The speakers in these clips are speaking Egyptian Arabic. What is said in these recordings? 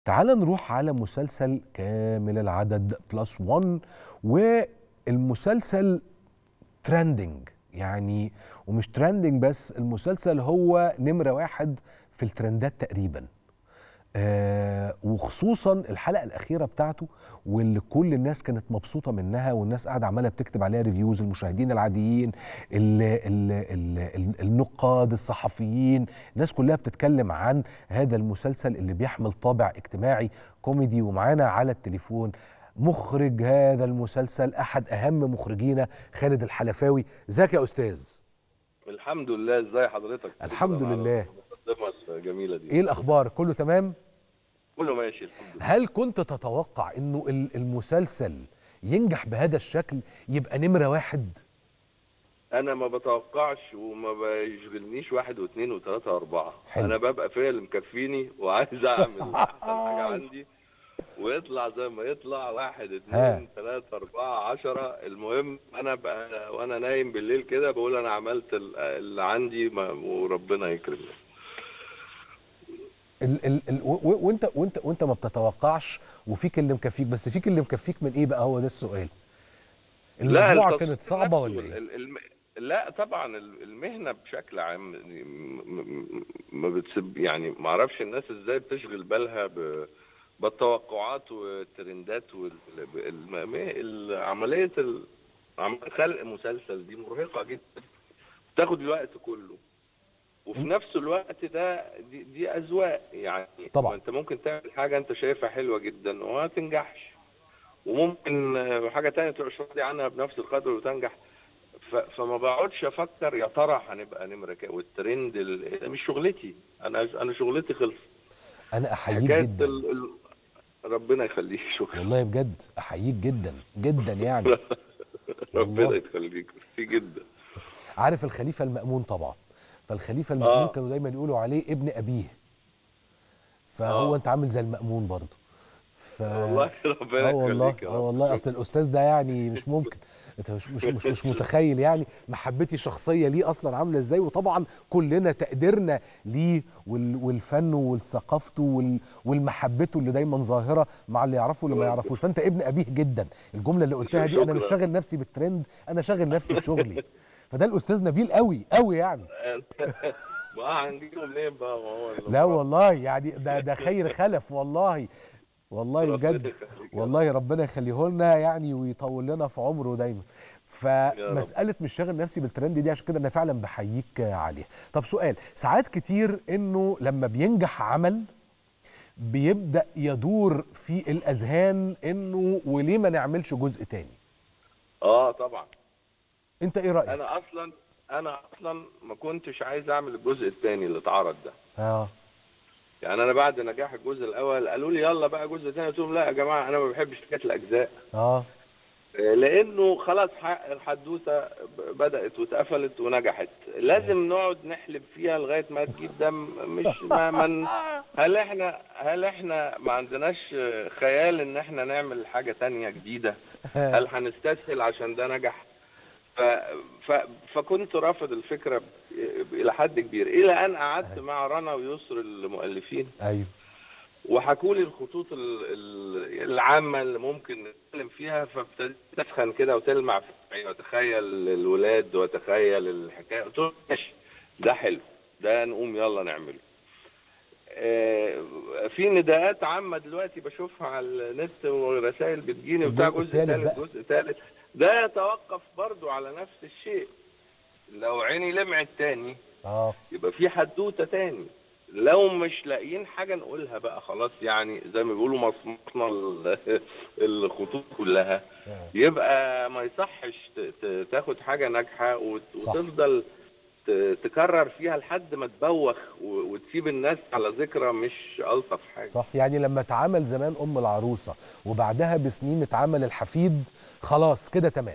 تعال نروح على مسلسل كامل العدد بلس 1 والمسلسل ترندنج يعني ومش ترندنج بس المسلسل هو نمرة واحد في الترندات تقريبا آه وخصوصا الحلقة الأخيرة بتاعته واللي كل الناس كانت مبسوطة منها والناس قاعدة عمالة بتكتب عليها ريفيوز المشاهدين العاديين ال ال ال ال النقاد الصحفيين الناس كلها بتتكلم عن هذا المسلسل اللي بيحمل طابع اجتماعي كوميدي ومعانا على التليفون مخرج هذا المسلسل أحد أهم مخرجينا خالد الحلفاوي ازيك يا أستاذ الحمد لله ازاي حضرتك الحمد لله المقدمه الجميله دي ايه الاخبار كله تمام كله ماشي الحمد لله هل كنت تتوقع انه ال- المسلسل ينجح بهذا الشكل يبقى نمرة واحد انا ما بتوقعش وما بيشغلنيش واحد واثنين وثلاثه واربعه حلو. انا ببقى فيا اللي مكفيني وعايز اعمل احسن حاجه عندي ويطلع زي ما يطلع واحد ها. اثنين ثلاثة أربعة عشرة المهم أنا بقى وأنا نايم بالليل كده بقول أنا عملت ال- اللي عندي ما- وربنا يكرمني ال ال ال و- و- وانت وانت وانت ما بتتوقعش وفيك اللي مكفيك بس فيك اللي مكفيك من ايه بقى هو ده السؤال المجموعة التصوير كانت صعبة نفسه، ولا ايه ال- الم... لا طبعا ال- المهنه بشكل عام يعني م- م- ما بتسب يعني ما اعرفش الناس ازاي بتشغل بالها ب... بالتوقعات والترندات والعمليه ال... عملية خلق مسلسل دي مرهقه جدا بتاخد الوقت كله وفي نفس الوقت ده دي, دي اذواق يعني طبعا. ما انت ممكن تعمل حاجه انت شايفها حلوه جدا وما تنجحش وممكن آه، حاجه تانية تبقى مش راضي عنها بنفس القدر وتنجح ف- فما بقعدش افكر يا ترى هنبقى نمره كام والترند ال- ده مش شغلتي انا انا شغلتي خلصت انا احييك حكايه جدا ال... ال... ربنا يخليك شكرا والله بجد احييك جدا جدا يعني ربنا والله. يخليك في جدا عارف الخليفة المأمون طبعا فالخليفة المأمون آه. كانوا دايما يقولوا عليه ابن أبيه فهو آه. انت عامل زي المأمون برضه ف... والله ربنا اه والله يخليك يا اه رب. والله اصل الاستاذ ده يعني مش ممكن انت مش مش مش, مش متخيل يعني محبتي الشخصيه ليه اصلا عامله ازاي وطبعا كلنا تقديرنا ليه وال- والفن والثقافته وال- والمحبته اللي دايما ظاهره مع اللي يعرفه واللي ما يعرفوش فانت ابن ابيه جدا الجمله اللي قلتها دي انا مش شكراً. شاغل نفسي بالترند انا شاغل نفسي بشغلي فده الاستاذ نبيل قوي قوي يعني ما هنجيبه منين بقى ما هو اللي- لا والله يعني ده ده خير خلف والله والله ربنا بجد يخليك. والله ربنا يخليه لنا يعني ويطول لنا في عمره دايما فمساله مش شاغل نفسي بالترند دي عشان كده انا فعلا بحييك عليها طب سؤال ساعات كتير انه لما بينجح عمل بيبدا يدور في الاذهان انه وليه ما نعملش جزء تاني اه طبعا انت ايه رايك انا اصلا انا اصلا ما كنتش عايز اعمل الجزء الثاني اللي اتعرض ده اه يعني انا بعد نجاح الجزء الاول قالوا لي يلا بقى جزء ثاني قلت لهم لا يا جماعه انا ما بحبش حكايه الاجزاء اه آه، لانه خلاص ح- الحدوته ب- بدات واتقفلت ونجحت لازم نقعد نحلب فيها لغايه ما تجيب دم مش ما من هل احنا هل احنا ما عندناش آه، خيال ان احنا نعمل حاجه تانية جديده هل هنستسهل عشان ده نجح ف... ف... فكنت رافض الفكره ب... ب- الى حد كبير الى ان قعدت مع رنا ويسر المؤلفين ايوه وحكوا لي الخطوط ال- ال- العامه اللي ممكن نتكلم فيها فابتديت اسخن كده وتلمع في عيني واتخيل الولاد واتخيل الحكايه قلت لهم ماشي ده حلو ده نقوم يلا نعمله آه، في نداءات عامه دلوقتي بشوفها على النت ورسائل بتجيني بتاع الجزء جزء التالت ثالث بقى. جزء ثالث ده يتوقف برضو على نفس الشيء لو عيني لمعت تاني اه يبقى في حدوته تاني لو مش لاقيين حاجه نقولها بقى خلاص يعني زي ما بيقولوا مصمصنا ال- الخطوط كلها آه. يبقى ما يصحش ت- ت- تاخد حاجه ناجحه وت- صح. وتفضل ت- تكرر فيها لحد ما تبوخ و- وتسيب الناس على ذكرى مش الطف حاجه صح يعني لما اتعمل زمان ام العروسه وبعدها بسنين اتعمل الحفيد خلاص كده تمام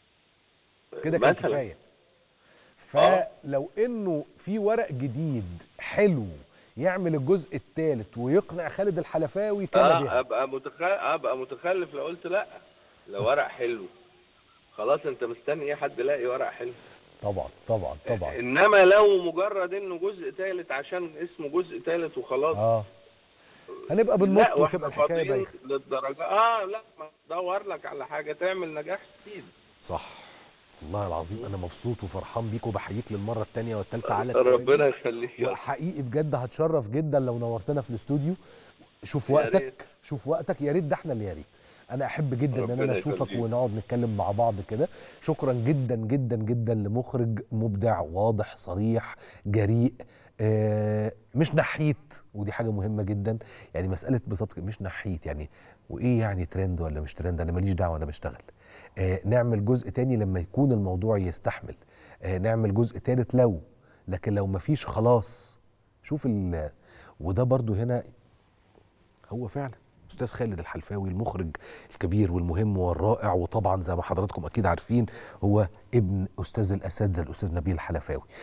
كده كان مثلاً. كفايه آه. فلو انه في ورق جديد حلو يعمل الجزء الثالث ويقنع خالد الحلفاوي كان اه بها ابقى متخلف ابقى متخلف لو قلت لا لو ورق حلو خلاص انت مستني ايه حد يلاقي ورق حلو طبعا طبعا طبعا انما لو مجرد انه جزء ثالث عشان اسمه جزء ثالث وخلاص اه هنبقى بننط لا واحنا وتبقى الحكايه فاضيين بايخه للدرجه اه لا ما دور لك على حاجه تعمل نجاح سبيد صح والله العظيم انا مبسوط وفرحان بيك وبحييك للمره الثانيه والثالثه على الكلام ربنا ده. يخليك يا رب. وحقيقي بجد هتشرف جدا لو نورتنا في الاستوديو شوف يا وقتك ريت. شوف وقتك يا ريت ده احنا اللي يا ريت انا احب جدا ان انا ربنا اشوفك يخليك. ونقعد نتكلم مع بعض كده شكرا جدا جدا جدا لمخرج مبدع واضح صريح جريء آه مش نحيت ودي حاجه مهمه جدا يعني مساله بالظبط كده، مش نحيت يعني وايه يعني ترند ولا مش ترند انا ماليش دعوه انا بشتغل آه نعمل جزء تاني لما يكون الموضوع يستحمل آه نعمل جزء تالت لو لكن لو مفيش خلاص شوف ال وده برضو هنا هو فعلا استاذ خالد الحلفاوي المخرج الكبير والمهم والرائع وطبعا زي ما حضراتكم اكيد عارفين هو ابن استاذ الاساتذه الاستاذ نبيل الحلفاوي